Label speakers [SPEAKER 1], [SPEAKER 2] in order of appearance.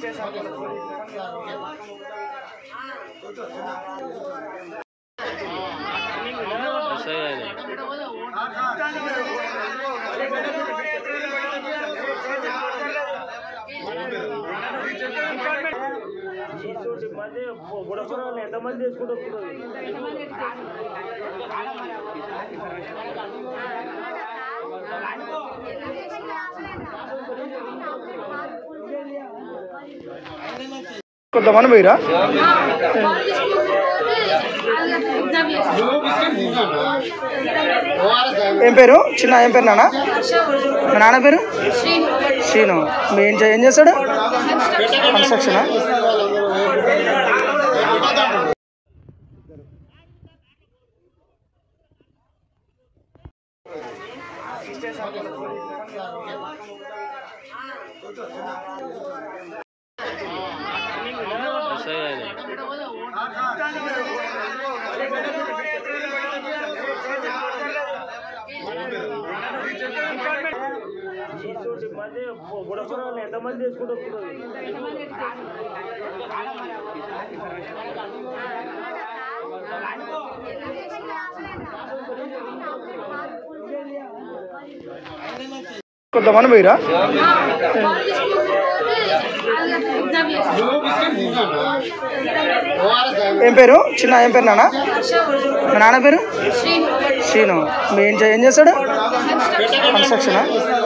[SPEAKER 1] మంది గుడపరాలు ఎంతమంది చేసుకుంటూ
[SPEAKER 2] కొంతమంది పోయిరా ఏం పేరు చిన్న ఏం పేరు నాన్న మీ నాన్న పేరు శ్రీను మీ ఏం చే- ఏం చేస్తాడు కన్స్ట్రక్షన్
[SPEAKER 1] మంది గుడపరాలు ఎంతమంది చేసుకుంటూ
[SPEAKER 2] కొంతమంది పోయిరా ఏం పేరు చిన్న ఏం పేరు నాన్న మీ నాన్న పేరు శ్రీను మీ ఏం చే- ఏం చేస్తాడు కన్స్ట్రక్షన్